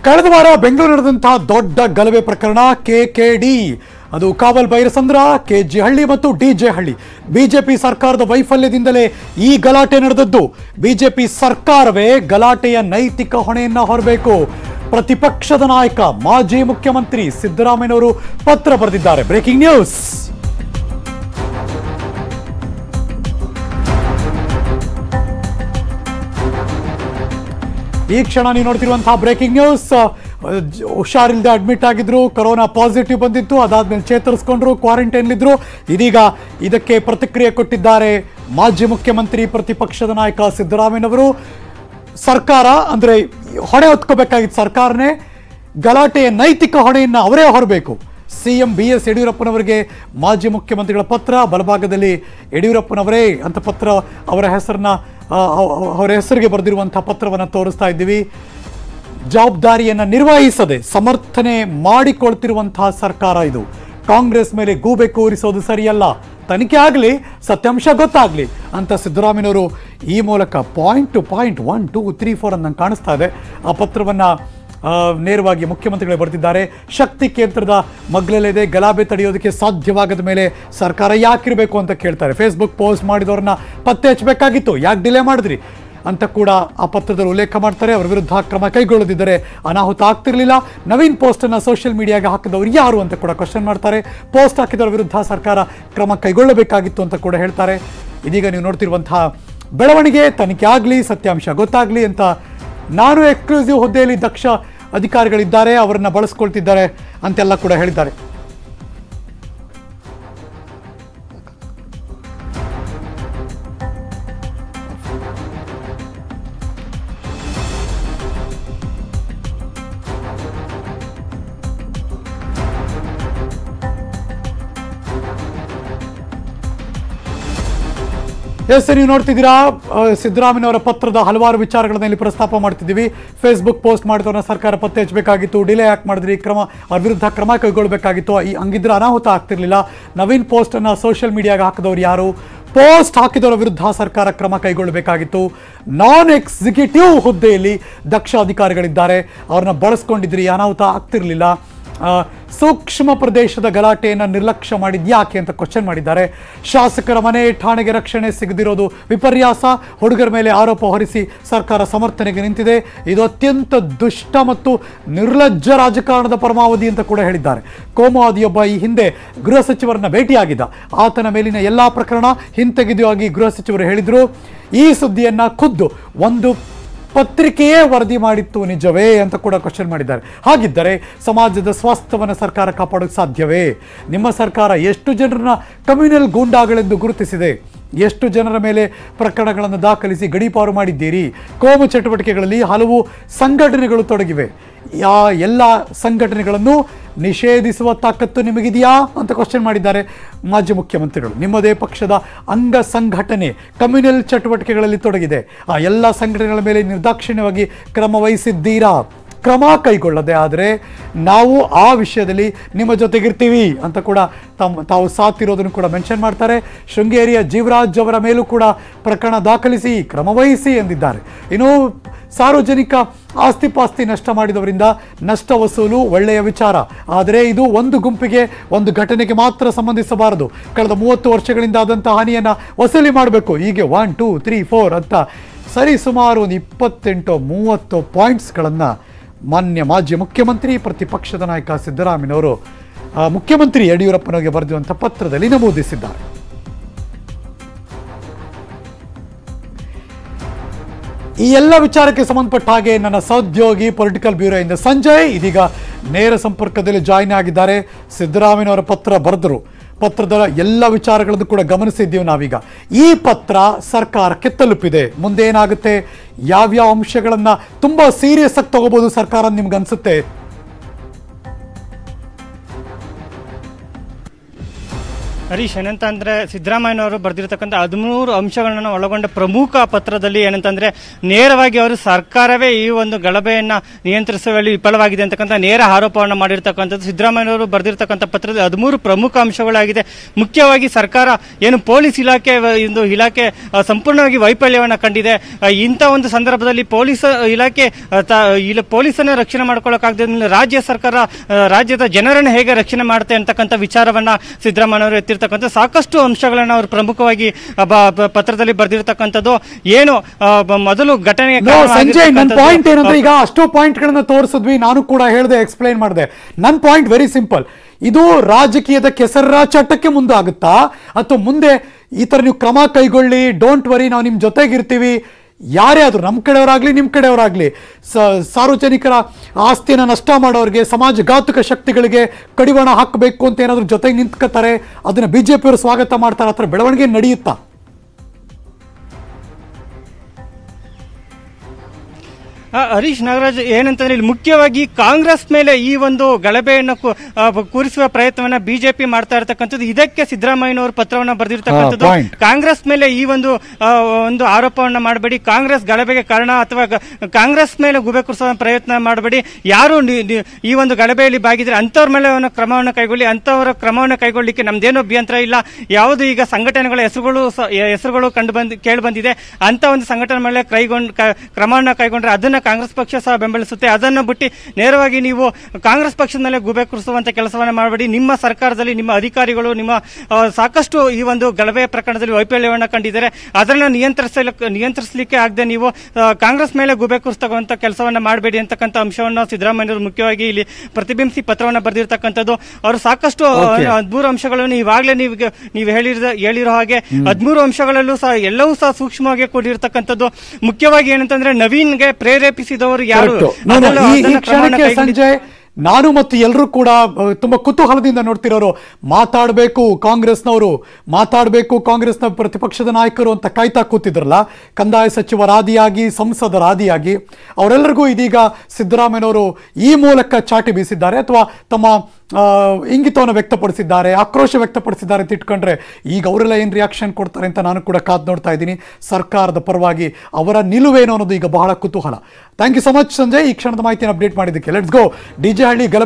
ಕಳೆದ ವಾರ ಬೆಂಗಳೂರು ನಡೆದಂತಹ ದೊಡ್ಡ ಗಲಭೆ ಪ್ರಕರಣ ಕೆಕೆಡಿ ಅದು ಕಾವಲ್ ಬೈರಸಂದ್ರ ಕೆಜಿ ಹಳ್ಳಿ ಮತ್ತು ಡಿಜೆ ಹಳ್ಳಿ ಬಿಜೆಪಿ ಸರ್ಕಾರದ ವೈಫಲ್ಯದಿಂದಲೇ ಈ ಗಲಾಟೆ ನಡೆದದ್ದು ಬಿಜೆಪಿ ಸರ್ಕಾರವೇ ಗಲಾಟೆಯ ನೈತಿಕ ಹೊಣೆಯನ್ನ ಹೊರಬೇಕು ಪ್ರತಿಪಕ್ಷದ ನಾಯಕ ಮಾಜಿ ಮುಖ್ಯಮಂತ್ರಿ ಸಿದ್ದರಾಮಯ್ಯನವರು ಪತ್ರ ಬರೆದಿದ್ದಾರೆ ಬ್ರೇಕಿಂಗ್ ನ್ಯೂಸ್ ಈ ಕ್ಷಣ ನೀವು ನೋಡ್ತಿರುವಂತಹ ಬ್ರೇಕಿಂಗ್ ನ್ಯೂಸ್ ಹುಷಾರಿಲ್ಲದೆ ಅಡ್ಮಿಟ್ ಆಗಿದ್ರು ಕೊರೋನಾ ಪಾಸಿಟಿವ್ ಬಂದಿತ್ತು ಅದಾದ್ಮೇಲೆ ಚೇತರಿಸ್ಕೊಂಡ್ರು ಕ್ವಾರಂಟೈನ್ ಇದ್ರು ಇದೀಗ ಇದಕ್ಕೆ ಪ್ರತಿಕ್ರಿಯೆ ಕೊಟ್ಟಿದ್ದಾರೆ ಮಾಜಿ ಮುಖ್ಯಮಂತ್ರಿ ಪ್ರತಿಪಕ್ಷದ ನಾಯಕ ಸಿದ್ದರಾಮಯ್ಯನವರು ಸರ್ಕಾರ ಅಂದ್ರೆ ಹೊಣೆ ಹೊತ್ಕೋಬೇಕಾಗಿತ್ತು ಸರ್ಕಾರನೇ ಗಲಾಟೆಯ ನೈತಿಕ ಹೊಣೆಯನ್ನು ಅವರೇ ಹೊರಬೇಕು ಸಿಎಂ ಬಿ ಎಸ್ ಯಡಿಯೂರಪ್ಪನವರಿಗೆ ಮಾಜಿ ಮುಖ್ಯಮಂತ್ರಿಗಳ ಪತ್ರ ಬಲಭಾಗದಲ್ಲಿ ಯಡಿಯೂರಪ್ಪನವರೇ ಅಂತ ಪತ್ರ ಅವರ ಹೆಸರನ್ನ ಆ, ಅವ- ಅವರ ಹೆಸರಿಗೆ ಬರೆದಿರುವಂತಹ ಪತ್ರವನ್ನು ತೋರಿಸ್ತಾ ಇದ್ದೀವಿ ಜವಾಬ್ದಾರಿಯನ್ನು ನಿರ್ವಹಿಸದೆ ಸಮರ್ಥನೆ ಮಾಡಿಕೊಳ್ತಿರುವಂತಹ ಸರ್ಕಾರ ಇದು ಕಾಂಗ್ರೆಸ್ ಮೇಲೆ ಗೂಬೆ ಕೂರಿಸೋದು ಸರಿಯಲ್ಲ ತನಿಖೆ ಆಗಲಿ ಸತ್ಯಾಂಶ ಗೊತ್ತಾಗಲಿ ಅಂತ ಸಿದ್ದರಾಮಯ್ಯನವರು ಈ ಮೂಲಕ point to point one two three four ಅಂತ ನಂಗೆ ಕಾಣಿಸ್ತಾ ಇದೆ ಆ ಪತ್ರವನ್ನು ನೇರವಾಗಿ ಮುಖ್ಯಮಂತ್ರಿಗಳು ಬರೆದಿದ್ದಾರೆ ಶಕ್ತಿ ಕೇಂದ್ರದ ಮಗ್ಲಲ್ಲಿದೆ ಗಲಾಭೆ ತಡೆಯೋದಕ್ಕೆ ಸಾಧ್ಯವಾಗದ ಮೇಲೆ ಸರ್ಕಾರ ಯಾಕಿರಬೇಕು ಅಂತ ಕೇಳ್ತಾರೆ ಫೇಸ್ಬುಕ್ ಪೋಸ್ಟ್ ಮಾಡಿದವ್ರನ್ನ ಪತ್ತೆ ಹಚ್ಚಬೇಕಾಗಿತ್ತು ಯಾಕೆ ಡಿಲೇ ಮಾಡಿದ್ರಿ ಅಂತ ಕೂಡ ಆ ಪತ್ರದಲ್ಲಿ ಉಲ್ಲೇಖ ಮಾಡ್ತಾರೆ ಅವರ ವಿರುದ್ಧ ಕ್ರಮ ಕೈಗೊಳ್ಳದಿದ್ದರೆ ಅನಾಹುತ ಆಗ್ತಿರ್ಲಿಲ್ಲ ನವೀನ್ ಪೋಸ್ಟನ್ನು ಸೋಷಿಯಲ್ ಮೀಡಿಯಾಗೆ ಹಾಕಿದವರು ಯಾರು ಅಂತ ಕೂಡ ಕ್ವಶನ್ ಮಾಡ್ತಾರೆ ಪೋಸ್ಟ್ ಹಾಕಿದವರ ವಿರುದ್ಧ ಸರ್ಕಾರ ಕ್ರಮ ಕೈಗೊಳ್ಳಬೇಕಾಗಿತ್ತು ಅಂತ ಕೂಡ ಹೇಳ್ತಾರೆ ಇದೀಗ ನೀವು ನೋಡ್ತಿರುವಂತಹ ಬೆಳವಣಿಗೆ ತನಿಖೆ ಆಗಲಿ ಸತ್ಯಾಂಶ ಗೊತ್ತಾಗಲಿ ಅಂತ ನಾನು ಎಕ್ಸ್ಕ್ಲೂಸಿವ್ ಹುದ್ದೆಯಲ್ಲಿ ದಕ್ಷ ಅಧಿಕಾರಿಗಳಿದ್ದಾರೆ ಅವರನ್ನ ಬಳಸ್ಕೊಳ್ತಿದ್ದಾರೆ ಅಂತೆಲ್ಲ ಕೂಡ ಹೇಳಿದ್ದಾರೆ ಎಸ್ ನೀವು ನೋಡ್ತಿದ್ದೀರಾ ಆ, ಸಿದ್ದರಾಮಯ್ಯನವರ ಪತ್ರದ ಹಲವಾರು ವಿಚಾರಗಳನ್ನ ಇಲ್ಲಿ ಪ್ರಸ್ತಾಪ ಮಾಡ್ತಿದ್ದೀವಿ ಫೇಸ್ಬುಕ್ ಪೋಸ್ಟ್ ಮಾಡಿದವ್ರನ್ನ ಸರ್ಕಾರ ಪತ್ತೆ ಹಚ್ಚಬೇಕಾಗಿತ್ತು ಡಿಲೇ ಯಾಕೆ ಮಾಡಿದ್ರಿ ಕ್ರಮ ಅವ್ರ ವಿರುದ್ಧ ಕ್ರಮ ಕೈಗೊಳ್ಳಬೇಕಾಗಿತ್ತು ಈ ಹಂಗಿದ್ರೆ ಅನಾಹುತ ಆಗ್ತಿರ್ಲಿಲ್ಲ ನವೀನ್ ಪೋಸ್ಟ್ ಅನ್ನ ಸೋಷಿಯಲ್ ಮೀಡಿಯಾಗೆ ಹಾಕಿದವರು ಯಾರು ಪೋಸ್ಟ್ ಹಾಕಿದವರ ವಿರುದ್ಧ ಸರ್ಕಾರ ಕ್ರಮ ಕೈಗೊಳ್ಳಬೇಕಾಗಿತ್ತು ನಾನ್ ಎಕ್ಸಿಕ್ಯೂಟಿವ್ ಹುದ್ದೆಯಲ್ಲಿ ದಕ್ಷ ಅಧಿಕಾರಿಗಳಿದ್ದಾರೆ ಅವ್ರನ್ನ ಬಳಸ್ಕೊಂಡಿದ್ರಿ ಅನಾಹುತ ಆಗ್ತಿರ್ಲಿಲ್ಲ ಆ, ಸೂಕ್ಷ್ಮ ಪ್ರದೇಶದ ಗಲಾಟೆಯನ್ನು ನಿರ್ಲಕ್ಷ್ಯ ಮಾಡಿದ್ ಯಾಕೆ ಅಂತ ಕ್ವಶನ್ ಮಾಡಿದ್ದಾರೆ ಶಾಸಕರ ಮನೆ ಠಾಣೆಗೆ ರಕ್ಷಣೆ ಸಿಗದಿರೋದು ವಿಪರ್ಯಾಸ ಹುಡುಗರ ಮೇಲೆ ಆರೋಪ ಹೊರಿಸಿ ಸರ್ಕಾರ ಸಮರ್ಥನೆಗೆ ನಿಂತಿದೆ ಇದು ಅತ್ಯಂತ ದುಷ್ಟ ಮತ್ತು ನಿರ್ಲಜ್ಜ ರಾಜಕಾರಣದ ಪರಮಾವಧಿ ಅಂತ ಕೂಡ ಹೇಳಿದ್ದಾರೆ ಕೋಮುವಾದಿಯೊಬ್ಬ ಈ ಹಿಂದೆ ಗೃಹ ಸಚಿವರನ್ನ ಭೇಟಿಯಾಗಿದ್ದ ಆತನ ಮೇಲಿನ ಎಲ್ಲಾ ಪ್ರಕರಣ ಹಿಂತೆಗೆದುವಾಗಿ ಗೃಹ ಸಚಿವರು ಹೇಳಿದ್ರು ಈ ಸುದ್ದಿಯನ್ನ ಖುದ್ದು ಒಂದು ಪತ್ರಿಕೆಯೇ ವರದಿ ಮಾಡಿತ್ತು ನಿಜವೇ ಅಂತ ಕೂಡ ಕ್ವಶನ್ ಮಾಡಿದ್ದಾರೆ ಹಾಗಿದ್ದರೆ ಸಮಾಜದ ಸ್ವಾಸ್ಥ್ಯವನ್ನು ಸರ್ಕಾರ ಕಾಪಾಡೋಕೆ ಸಾಧ್ಯವೇ ನಿಮ್ಮ ಸರ್ಕಾರ ಎಷ್ಟು ಜನರನ್ನ ಕಮ್ಯುನಲ್ ಗೂಂಡಾಗಳೆಂದು ಗುರುತಿಸಿದೆ ಎಷ್ಟು ಜನರ ಮೇಲೆ ಪ್ರಕರಣಗಳನ್ನು ದಾಖಲಿಸಿ ಗಡೀಪಾರು ಮಾಡಿದ್ದೀರಿ ಕೋಮು ಚಟುವಟಿಕೆಗಳಲ್ಲಿ ಹಲವು ಸಂಘಟನೆಗಳು ತೊಡಗಿವೆ ಯಾ ಎಲ್ಲ ಸಂಘಟನೆಗಳನ್ನು ನಿಷೇಧಿಸುವ ತಾಕತ್ತು ನಿಮಗಿದೆಯಾ ಅಂತ ಕ್ವಶನ್ ಮಾಡಿದ್ದಾರೆ ಮಾಜಿ ಮುಖ್ಯಮಂತ್ರಿಗಳು ನಿಮ್ಮದೇ ಪಕ್ಷದ ಅಂಗ ಸಂಘಟನೆ ಕಮ್ಯುನಲ್ ಚಟುವಟಿಕೆಗಳಲ್ಲಿ ತೊಡಗಿದೆ ಆ ಎಲ್ಲ ಸಂಘಟನೆಗಳ ಮೇಲೆ ನಿರ್ದಾಕ್ಷಿಣ್ಯವಾಗಿ ಕ್ರಮ ವಹಿಸಿದ್ದೀರಾ ಕ್ರಮ ಕೈಗೊಳ್ಳದೆ ಆದರೆ ನಾವು ಆ ವಿಷಯದಲ್ಲಿ ನಿಮ್ಮ ಜೊತೆಗಿರ್ತೀವಿ ಅಂತ ಕೂಡ ತಮ್ಮ ತಾವು ಸಾತಿರೋದನ್ನು ಕೂಡ ಮೆನ್ಷನ್ ಮಾಡ್ತಾರೆ ಶೃಂಗೇರಿಯ ಜೀವರಾಜ್ ಅವರ ಮೇಲೂ ಕೂಡ ಪ್ರಕರಣ ದಾಖಲಿಸಿ ಕ್ರಮ ವಹಿಸಿ ಎಂದಿದ್ದಾರೆ ಇನ್ನು ಸಾರ್ವಜನಿಕ ಆಸ್ತಿ ಪಾಸ್ತಿ ನಷ್ಟ ಮಾಡಿದವರಿಂದ ನಷ್ಟ ವಸೂಲು ಒಳ್ಳೆಯ ವಿಚಾರ ಆದರೆ ಇದು ಒಂದು ಗುಂಪಿಗೆ ಒಂದು ಘಟನೆಗೆ ಮಾತ್ರ ಸಂಬಂಧಿಸಬಾರದು ಕಳೆದ ಮೂವತ್ತು ವರ್ಷಗಳಿಂದ ಆದಂಥ ಹಾನಿಯನ್ನು ವಸೂಲಿ ಮಾಡಬೇಕು ಹೀಗೆ ಒನ್ ಟೂ ತ್ರೀ ಫೋರ್ ಅಂತ ಸರಿ ಸುಮಾರು ಒಂದು ಇಪ್ಪತ್ತೆಂಟು ಮೂವತ್ತು ಪಾಯಿಂಟ್ಸ್ಗಳನ್ನು ಮಾನ್ಯ ಮಾಜಿ ಮುಖ್ಯಮಂತ್ರಿ ಪ್ರತಿಪಕ್ಷದ ನಾಯಕ ಸಿದ್ದರಾಮಯ್ಯನವರು ಆ, ಮುಖ್ಯಮಂತ್ರಿ ಯಡಿಯೂರಪ್ಪನವರಿಗೆ ಬರೆದಿರುವಂಥ ಪತ್ರದಲ್ಲಿ ನಮೂದಿಸಿದ್ದಾರೆ ಈ ಎಲ್ಲ ವಿಚಾರಕ್ಕೆ ಸಂಬಂಧಪಟ್ಟ ಹಾಗೆ ನನ್ನ ಸಹೋದ್ಯೋಗಿ ಪೊಲಿಟಿಕಲ್ ಬ್ಯೂರೋ ಇಂದ ಸಂಜಯ್ ಇದೀಗ ನೇರ ಸಂಪರ್ಕದಲ್ಲಿ ಜಾಯ್ನ್ ಆಗಿದ್ದಾರೆ ಸಿದ್ದರಾಮಯ್ಯನವರ ಪತ್ರ ಬರೆದರು ಪತ್ರದ ಎಲ್ಲ ವಿಚಾರಗಳನ್ನು ಕೂಡ ಗಮನಿಸಿದ್ದೀವಿ ನಾವೀಗ ಈ ಪತ್ರ ಸರ್ಕಾರಕ್ಕೆ ತಲುಪಿದೆ ಮುಂದೆ ಏನಾಗುತ್ತೆ ಯಾವ್ಯಾವ ಅಂಶಗಳನ್ನ ತುಂಬಾ ಸೀರಿಯಸ್ ಆಗಿ ತಗೋಬಹುದು ಸರ್ಕಾರ ನಿಮ್ಗೆ ಅನ್ಸುತ್ತೆ ಹರೀಶ್ ಏನಂತಂದ್ರೆ ಸಿದ್ದರಾಮಯ್ಯನವರು ಬರೆದಿರತಕ್ಕಂಥ ಹದಿಮೂರು ಅಂಶಗಳನ್ನ ಒಳಗೊಂಡ ಪ್ರಮುಖ ಪತ್ರದಲ್ಲಿ ಏನಂತಂದ್ರೆ ನೇರವಾಗಿ ಅವರು ಸರ್ಕಾರವೇ ಈ ಒಂದು ಗಲಭೆಯನ್ನ ನಿಯಂತ್ರಿಸುವಲ್ಲಿ ವಿಫಲವಾಗಿದೆ ಅಂತಕ್ಕಂಥ ನೇರ ಆರೋಪವನ್ನು ಮಾಡಿರ್ತಕ್ಕಂಥದ್ದು ಸಿದ್ದರಾಮಯ್ಯನವರು ಬರೆದಿರತಕ್ಕಂಥ ಪತ್ರದಲ್ಲಿ ಹದಿಮೂರು ಪ್ರಮುಖ ಅಂಶಗಳಾಗಿದೆ ಮುಖ್ಯವಾಗಿ ಸರ್ಕಾರ ಏನು ಪೊಲೀಸ್ ಇಲಾಖೆ ವ- ಒಂದು ಇಲಾಖೆ ಆ, ಸಂಪೂರ್ಣವಾಗಿ ವೈಫಲ್ಯವನ್ನು ಕಂಡಿದೆ ಆ, ಇಂಥ ಒಂದು ಸಂದರ್ಭದಲ್ಲಿ ಪೊಲೀಸ್ ಇಲಾಖೆ ಆ, ತ- ಇಲ್ಲ ಪೊಲೀಸನ್ನ ರಕ್ಷಣೆ ಮಾಡ್ಕೊಳ್ಳೋಕ್ಕಾಗದ ಮೇಲೆ ರಾಜ್ಯ ಸರ್ಕಾರ ಆ, ರಾಜ್ಯದ ಜನರನ್ನು ಹೇಗೆ ರಕ್ಷಣೆ ಮಾಡುತ್ತೆ ಅಂತಕ್ಕಂಥ ವಿಚಾರವನ್ನ ಸಿದ್ದರಾಮಯ್ಯ ಅವರು ಎತ್ತಿರ್ತಕ್ಕಂಥ ಸಾಕಷ್ಟು ಅಂಶಗಳನ್ನ ಅವರು ಪ್ರಮುಖವಾಗಿ ಆ, ಬ- ಬ- ಪತ್ರದಲ್ಲಿ ಬರೆದಿರ್ತಕ್ಕಂಥದ್ದು ಏನು ಆ, ಬ- ಮೊದಲು ಘಟನೆಗೆ ನೋ ಸಂಜಯ್ ನನ್ನ ಕಾರಣವಾಗಿರ್ತಕ್ಕಂಥದ್ದು- ಪಾಯಿಂಟ್ ಏನಂದ್ರೆ ಈಗ ಅಷ್ಟೋ ಪಾಯಿಂಟ್ ಗಳನ್ನ ತೋರಿಸಿದ್ವಿ ನಾನು ಕೂಡ ಹೇಳಿದೆ ಎಕ್ಸ್ಪ್ಲೈನ್ ಮಾಡಿದೆ ನನ್ನ ಪಾಯಿಂಟ್ ವೆರಿ ಸಿಂಪಲ್ ಇದು ರಾಜಕೀಯದ ಕೆಸರ ಚಟ್ಟಕ್ಕೆ ಮುಂದಾಗುತ್ತಾ ಅಥವಾ ಮುಂದೆ ಈ ತರ ನೀವು ಕ್ರಮ ಕೈಗೊಳ್ಳಿ ಡೋಂಟ್ ವರಿ ನಾವು ನಿಮ್ ಜೊತೆಗಿರ್ತೀವಿ ಯಾರೇ ಆದ್ರೂ ನಮ್ಮ ಕಡೆಯವರಾಗ್ಲಿ ನಿಮ್ಮ ಕಡೆಯವರಾಗ್ಲಿ ಸ ಸಾರ್ವಜನಿಕರ ಆಸ್ತಿಯನ್ನು ನಷ್ಟ ಮಾಡೋರಿಗೆ ಸಮಾಜ ಘಾತುಕ ಶಕ್ತಿಗಳಿಗೆ ಕಡಿವಾಣ ಹಾಕಬೇಕು ಅಂತ ಏನಾದ್ರು ಜೊತೆಗೆ ನಿಂತ್ಕೋತಾರೆ ಅದನ್ನ ಬಿಜೆಪಿಯವರು ಸ್ವಾಗತ ಮಾಡ್ತಾರೆ ಆ ಥರ ಬೆಳವಣಿಗೆ ನಡೆಯುತ್ತಾ ಆ, ಹರೀಶ್ ನಾಗರಾಜ್ ಏನಂತಂದ್ರೆ ಇಲ್ಲಿ ಮುಖ್ಯವಾಗಿ ಕಾಂಗ್ರೆಸ್ ಮೇಲೆ ಈ ಒಂದು ಗಲಭೆಯನ್ನು ಕು- ಆ, ಬ- ಕೂರಿಸುವ ಪ್ರಯತ್ನವನ್ನ ಬಿಜೆಪಿ ಮಾಡ್ತಾ ಇರತಕ್ಕಂಥದ್ದು ಇದಕ್ಕೆ ಸಿದ್ದರಾಮಯ್ಯನವರು ಪತ್ರವನ್ನ ಬರೆದಿರ್ತಕ್ಕಂಥದ್ದು ಹಾ, point. ಕಾಂಗ್ರೆಸ್ ಮೇಲೆ ಈ ಒಂದು ಆ, ಒಂದು ಆರೋಪವನ್ನ ಮಾಡಬೇಡಿ ಕಾಂಗ್ರೆಸ್ ಗಲಭೆಗೆ ಕಾರಣ ಅಥವಾ ಗ- ಕಾಂಗ್ರೆಸ್ ಮೇಲೆ ಗುಬೆ ಕುರಿಸುವ ಪ್ರಯತ್ನ ಮಾಡಬೇಡಿ ಯಾರು ನಿ- ನಿ- ಈ ಒಂದು ಗಲಭೆಯಲ್ಲಿ ಭಾಗಿದ್ರೆ ಅಂಥವ್ರ ಮೇಲೆ ಒಂದು ಕ್ರಮವನ್ನು ಕೈಗೊಳ್ಳಿ ಅಂಥವರ ಕ್ರಮವನ್ನು ಕೈಗೊಳ್ಳಿಕ್ಕೆ ನಮ್ದೇನು ಅಭ್ಯಂತರ ಇಲ್ಲ ಯಾವುದು ಈಗ ಸಂಘಟನೆಗಳ ಹೆಸರುಗಳು ಸ- ಹೆಸರುಗಳು ಕಂಡು ಬಂದು ಕೇಳಿ ಬಂದಿದೆ ಅಂತ ಒಂದು ಸಂಘಟನೆ ಮೇಲೆ ಕೈಗೊಂಡು ಕ- ಕ್ರಮವನ್ನು ಕೈಗೊಂಡ್ರೆ ಅದನ್ನ ಕಾಂಗ್ರೆಸ್ ಪಕ್ಷ ಸಹ ಬೆಂಬಲಿಸುತ್ತೆ ಅದನ್ನು ಬಿಟ್ಟು ನೇರವಾಗಿ ನೀವು ಕಾಂಗ್ರೆಸ್ ಪಕ್ಷದ ಮೇಲೆ ಗುಬೆ ಕುರಿಸುವಂತ ಕೆಲಸವನ್ನ ಮಾಡಬೇಡಿ ನಿಮ್ಮ ಸರ್ಕಾರದಲ್ಲಿ ನಿಮ್ಮ ಅಧಿಕಾರಿಗಳು ನಿಮ್ಮ ಆ, ಸಾಕಷ್ಟು ಈ ಒಂದು ಗಲಭೆ ಪ್ರಕರಣದಲ್ಲಿ ವೈಫಲ್ಯವನ್ನು ಕಂಡಿದ್ದಾರೆ ಅದನ್ನ ನಿಯಂತ್ರಿಸಲಿಕ್ಕೆ ನಿಯಂತ್ರಿಸಲಿಕ್ಕೆ ಆಗದೆ ನೀವು ಆ, ಕಾಂಗ್ರೆಸ್ ಮೇಲೆ ಗುಬೆ ಕುರಿಸ್ತಕ್ಕಂಥ ಕೆಲಸವನ್ನ ಮಾಡಬೇಡಿ ಅಂತಕ್ಕಂಥ ಅಂಶವನ್ನು ಸಿದ್ದರಾಮಯ್ಯವರು ಮುಖ್ಯವಾಗಿ ಇಲ್ಲಿ ಪ್ರತಿಬಿಂಬಿಸಿ ಪತ್ರವನ್ನು ಬರೆದಿರ್ತಕ್ಕಂಥದ್ದು ಅವರು ಸಾಕಷ್ಟು Okay. ಹದಿಮೂರು ಅಂಶಗಳನ್ನು ಈವಾಗಲೇ ನೀವು ನೀವು ಹೇಳಿದ ಹೇಳಿರೋ ಹಾಗೆ ಹದಿಮೂರು ಅಂಶಗಳಲ್ಲೂ ಸಹ ಎಲ್ಲವೂ ಸಹ ಸೂಕ್ಷ್ಮವಾಗಿ ಕೂಡಿರ್ತಕ್ಕಂಥದ್ದು ಮುಖ್ಯವಾಗಿ ಏನಂತಂದ್ರೆ ನವೀನ್ಗೆ ಪ್ರೇರೇಪಿಸಿದವರು ಯಾರು Correct. No, no, ಅದೆಲ್ಲ- ಈ ಈ ಅದನ್ನ ಕ್ರಮವನ್ನ ಕ್ಷಣಕ್ಕೆ ಕೈಗೊಂಡಿ- ಸಂಜಯ್ ನಾನು ಮತ್ತು ಎಲ್ಲರೂ ಕೂಡ ಅಹ್, ತುಂಬಾ ಕುತೂಹಲದಿಂದ ನೋಡ್ತಿರೋರು ಮಾತಾಡಬೇಕು ಕಾಂಗ್ರೆಸ್ನವರು ಮಾತಾಡಬೇಕು ಕಾಂಗ್ರೆಸ್ನ ಪ್ರತಿಪಕ್ಷದ ನಾಯಕರು ಅಂತ ಕಾಯ್ತಾ ಕೂತಿದ್ರಲ್ಲ ಕಂದಾಯ ಸಚಿವರಾದಿಯಾಗಿ ಸಂಸದರಾದಿಯಾಗಿ ಅವರೆಲ್ಲರಿಗೂ ಇದೀಗ ಸಿದ್ದರಾಮಯ್ಯನವರು ಈ ಮೂಲಕ ಚಾಟಿ ಬೀಸಿದ್ದಾರೆ ಅಥವಾ ತಮ್ಮ ಆ, ಇಂಗಿತವನ್ನು ವ್ಯಕ್ತಪಡಿಸಿದ್ದಾರೆ ಆಕ್ರೋಶ ವ್ಯಕ್ತಪಡಿಸಿದ್ದಾರೆ ಅಂತ ಇಟ್ಕೊಂಡ್ರೆ ಈಗ ಅವರೆಲ್ಲ ಏನು ರಿಯಾಕ್ಷನ್ ಕೊಡ್ತಾರೆ ಅಂತ ನಾನು ಕೂಡ ಕಾದ್ ನೋಡ್ತಾ ಇದ್ದೀನಿ ಸರ್ಕಾರದ ಪರವಾಗಿ ಅವರ ನಿಲುವೇನು ಅನ್ನೋದು ಈಗ ಬಹಳ ಕುತೂಹಲ thank you so much Sanjay ಈ ಕ್ಷಣದ ಮಾಹಿತಿಯನ್ನು ಅಪ್ಡೇಟ್ ಮಾಡಿದ್ದಕ್ಕೆ ಲೆಟ್ಸ್ ಗೋ ಡಿ ಜೆ ಹಳ್ಳಿ ಗಲಭೆ